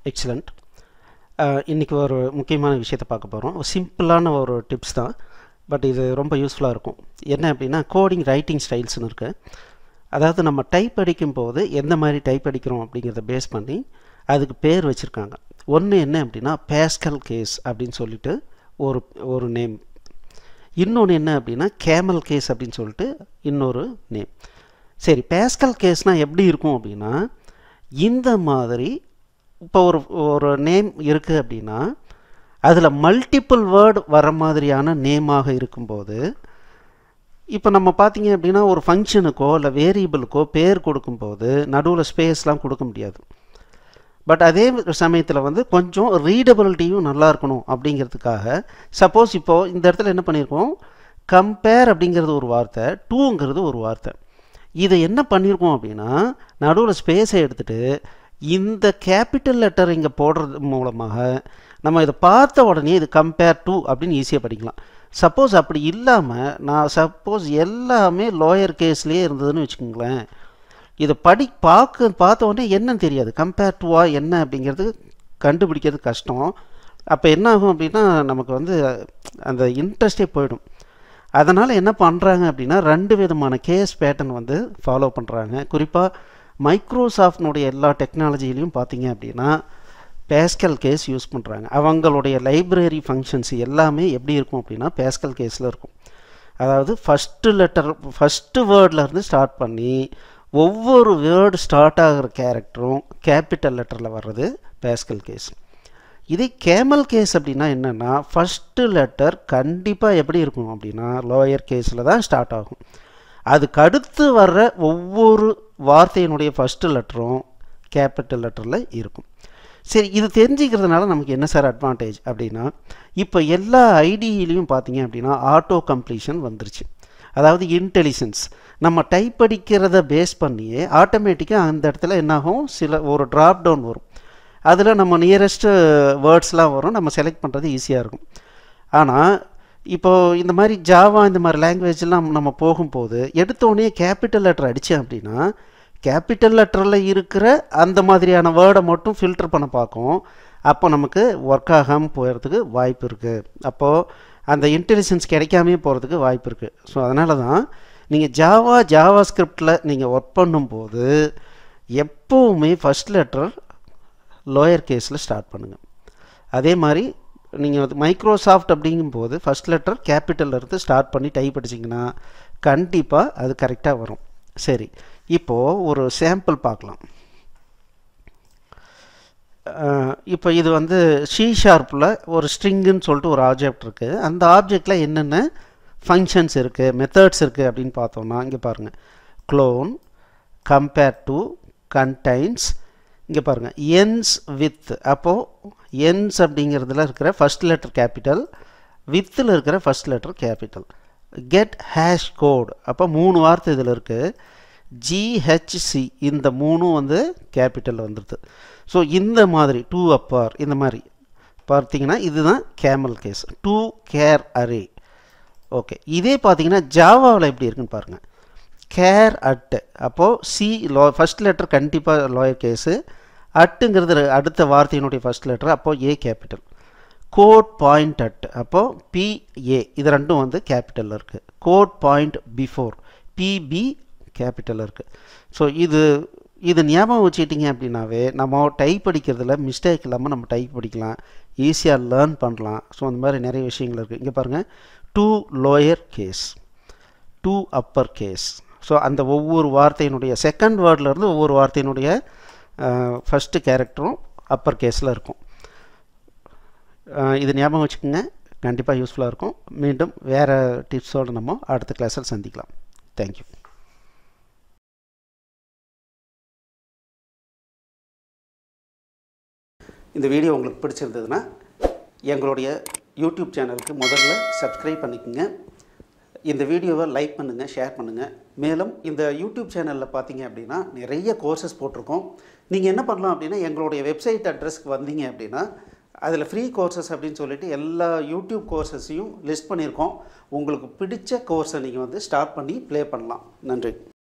excellent இன்றைக்கி ஒரு முக்கியமான விஷயத்தை பார்க்க போகிறோம் சிம்பிளான ஒரு டிப்ஸ் தான் பட் இது ரொம்ப யூஸ்ஃபுல்லாக இருக்கும் என்ன அப்படின்னா கோடிங் ரைட்டிங் ஸ்டைல்ஸ்னு இருக்கு அதாவது நம்ம டைப் அடிக்கும் போது எந்த மாதிரி டைப் அடிக்கிறோம் அப்படிங்கிறத பேஸ் பண்ணி அதுக்கு பேர் வச்சுருக்காங்க ஒன்று என்ன அப்படின்னா பேஸ்கல் கேஸ் அப்படின்னு சொல்லிட்டு ஒரு ஒரு நேம் இன்னொன்று என்ன அப்படின்னா கேமல் கேஸ் அப்படின்னு சொல்லிட்டு இன்னொரு நேம் சரி பேஸ்கல் கேஸ்னால் எப்படி இருக்கும் அப்படின்னா இந்த மாதிரி இப்போ ஒரு ஒரு நேம் இருக்குது அப்படின்னா அதில் மல்டிப்புள் வேர்டு வர மாதிரியான நேமாக இருக்கும்போது இப்போ நம்ம பார்த்தீங்க அப்படின்னா ஒரு ஃபங்க்ஷனுக்கோ இல்லை வேரியபிளுக்கோ பேர் கொடுக்கும்போது நடுவில் ஸ்பேஸ்லாம் கொடுக்க முடியாது பட் அதே சமயத்தில் வந்து கொஞ்சம் ரீடபிலிட்டியும் நல்லா இருக்கணும் அப்படிங்கிறதுக்காக சப்போஸ் இப்போது இந்த இடத்துல என்ன பண்ணியிருக்கோம் கம்பேர் அப்படிங்கிறது ஒரு வார்த்தை டூங்கிறது ஒரு வார்த்தை இதை என்ன பண்ணியிருக்கோம் அப்படின்னா நடுவில் ஸ்பேஸை எடுத்துகிட்டு இந்த கேபிட்டல் லெட்டர் இங்கே போடுறது மூலமாக நம்ம இதை பார்த்த உடனே இது கம்பேர் டு அப்படின்னு ஈஸியாக படிக்கலாம் சப்போஸ் அப்படி இல்லாமல் நான் சப்போஸ் எல்லாமே லோயர் கேஸ்லேயே இருந்ததுன்னு வச்சுக்கோங்களேன் இதை படி பார்க்க பார்த்த உடனே என்னன்னு தெரியாது கம்பேர் டுவா என்ன அப்படிங்கிறது கண்டுபிடிக்கிறது கஷ்டம் அப்போ என்ன ஆகும் அப்படின்னா நமக்கு வந்து அந்த இன்ட்ரெஸ்டே போயிடும் அதனால் என்ன பண்ணுறாங்க அப்படின்னா ரெண்டு விதமான கேஸ் பேட்டர்ன் வந்து ஃபாலோ பண்ணுறாங்க குறிப்பாக மைக்ரோசாஃப்ட்னுடைய எல்லா டெக்னாலஜிலையும் பார்த்தீங்க அப்படின்னா பேஸ்கல் கேஸ் யூஸ் பண்ணுறாங்க அவங்களுடைய லைப்ரரி ஃபங்க்ஷன்ஸ் எல்லாமே எப்படி இருக்கும் அப்படின்னா பேஸ்கல் கேஸில் இருக்கும் அதாவது ஃபஸ்ட்டு லெட்டர் ஃபஸ்ட்டு வேர்ட்லேருந்து ஸ்டார்ட் பண்ணி ஒவ்வொரு வேர்டு ஸ்டார்ட் ஆகிற கேரக்டரும் கேபிட்டல் லெட்டரில் வர்றது பேஸ்கல் கேஸ் இதே கேமல் கேஸ் அப்படின்னா என்னென்னா ஃபஸ்ட்டு லெட்டர் கண்டிப்பாக எப்படி இருக்கும் அப்படின்னா லோயர் கேஸில் தான் ஸ்டார்ட் ஆகும் அதுக்கு அடுத்து வர்ற ஒவ்வொரு வார்த்தையினுடைய ஃபஸ்ட்டு லெட்டரும் கேபிட்டல் லெட்டரில் இருக்கும் சரி இது தெரிஞ்சுக்கிறதுனால நமக்கு என்ன சார் அட்வான்டேஜ் அப்படின்னா இப்போ எல்லா ஐடியிலையும் பார்த்தீங்க அப்படின்னா ஆட்டோ கம்ப்ளீஷன் வந்துருச்சு அதாவது இன்டெலிஜென்ஸ் நம்ம டைப் அடிக்கிறத பேஸ் பண்ணியே ஆட்டோமேட்டிக்காக அந்த இடத்துல என்னாகும் சில ஒரு ட்ராப் டவுன் வரும் அதில் நம்ம நியரஸ்ட்டு வேர்ட்ஸ்லாம் வரும் நம்ம செலக்ட் பண்ணுறது ஈஸியாக இருக்கும் ஆனால் இப்போது இந்த மாதிரி ஜாவா இந்த மாதிரி லாங்குவேஜ்லாம் நம்ம போகும்போது எடுத்தோடனே கேபிட்டல் லெட்டர் அடித்தேன் அப்படின்னா கேபிட்டல் லெட்டரில் இருக்கிற அந்த மாதிரியான வேர்டை மட்டும் ஃபில்டர் பண்ண பார்க்கும் அப்போ நமக்கு ஒர்க் ஆகாமல் போகிறதுக்கு வாய்ப்பு இருக்குது அப்போது அந்த இன்டெலிஜென்ஸ் கிடைக்காமே போகிறதுக்கு வாய்ப்பு இருக்குது ஸோ அதனால தான் நீங்கள் ஜாவா ஜாவா ஸ்கிரிப்டில் நீங்கள் ஒர்க் பண்ணும்போது எப்போவுமே ஃபஸ்ட் லெட்டர் லோயர் கேஸில் ஸ்டார்ட் பண்ணுங்கள் அதே மாதிரி நீங்கள் வந்து மைக்ரோசாஃப்ட் அப்படிங்கும்போது ஃபஸ்ட் லெட்டர் கேபிட்டலில் இருந்து ஸ்டார்ட் பண்ணி டைப் அடிச்சிங்கன்னா கண்டிப்பாக அது கரெக்டாக வரும் சரி இப்போது ஒரு சாம்பிள் பார்க்கலாம் இப்போ இது வந்து ஷீ ஷார்ப்பில் ஒரு ஸ்ட்ரிங்குன்னு சொல்லிட்டு ஒரு ஆப்ஜெக்ட் இருக்குது அந்த ஆப்ஜெக்டில் என்னென்ன ஃபங்க்ஷன்ஸ் இருக்குது மெத்தட்ஸ் இருக்குது அப்படின்னு பார்த்தோம்னா இங்கே பாருங்கள் க்ளோன் கம்பேர் டு கண்டைன்ஸ் இங்கே பாருங்கள் என்ஸ் வித் அப்போது என்ஸ் அப்படிங்கிறதுல இருக்கிற ஃபஸ்ட் லெட்டர் கேபிட்டல் வித்தில் இருக்கிற first letter capital get hash code அப்போ மூணு வார்த்தை இதில் இருக்குது ஜிஹெச்சி இந்த மூணும் வந்து கேபிட்டல் வந்துடுது ஸோ இந்த மாதிரி டூ அப்பார் இந்த மாதிரி பார்த்தீங்கன்னா இதுதான் camel case to char array okay இதே பார்த்தீங்கன்னா ஜாவாவில் எப்படி இருக்குன்னு பாருங்கள் கேர் அட்டு அப்போது சி லோ ஃபஸ்ட் லெட்டர் கண்டிப்பாக லோயர் கேஸு அட்டுங்கிறது அடுத்த வார்த்தையினுடைய ஃபஸ்ட் லெட்டர் அப்போது A capital code point at அப்போது பிஏ இது ரெண்டும் வந்து கேபிட்டலில் இருக்குது கோட் பாயிண்ட் பிஃபோர் பிபி கேபிட்டலில் இருக்குது ஸோ இது இது ஞாபகம் வச்சுக்கிட்டிங்க அப்படின்னாவே நம்ம டைப் படிக்கிறதுல மிஸ்டேக் இல்லாமல் நம்ம டைப் படிக்கலாம் ஈஸியாக லேர்ன் பண்ணலாம் ஸோ அந்த மாதிரி நிறைய விஷயங்கள் இருக்குது இங்கே பாருங்கள் to lower case to upper case so அந்த ஒவ்வொரு வார்த்தையினுடைய செகண்ட் வேர்ட்லேருந்து ஒவ்வொரு வார்த்தையினுடைய ஃபஸ்ட்டு கேரக்டரும் அப்பர் கேஸில் இருக்கும் இது ஞாபகம் வச்சுக்கோங்க கண்டிப்பாக யூஸ்ஃபுல்லாக இருக்கும் மீண்டும் வேறு டிப்ஸோடு நம்ம அடுத்த கிளாஸில் சந்திக்கலாம் தேங்க்யூ இந்த வீடியோ உங்களுக்கு பிடிச்சிருந்ததுன்னா எங்களுடைய யூடியூப் சேனலுக்கு முதல்ல சப்ஸ்கிரைப் பண்ணிக்கோங்க இந்த வீடியோவை லைக் பண்ணுங்கள் ஷேர் பண்ணுங்கள் மேலும் இந்த யூடியூப் சேனலில் பார்த்தீங்க அப்படின்னா நிறைய கோர்சஸ் போட்டிருக்கோம் நீங்கள் என்ன பண்ணலாம் அப்படின்னா எங்களுடைய வெப்சைட் அட்ரஸ்க்கு வந்தீங்க அப்படின்னா அதில் ஃப்ரீ கோர்சஸ் அப்படின்னு சொல்லிட்டு எல்லா யூடியூப் கோர்சஸையும் லிஸ்ட் பண்ணியிருக்கோம் உங்களுக்கு பிடிச்ச கோர்ஸை நீங்கள் வந்து ஸ்டார்ட் பண்ணி ப்ளே பண்ணலாம் நன்றி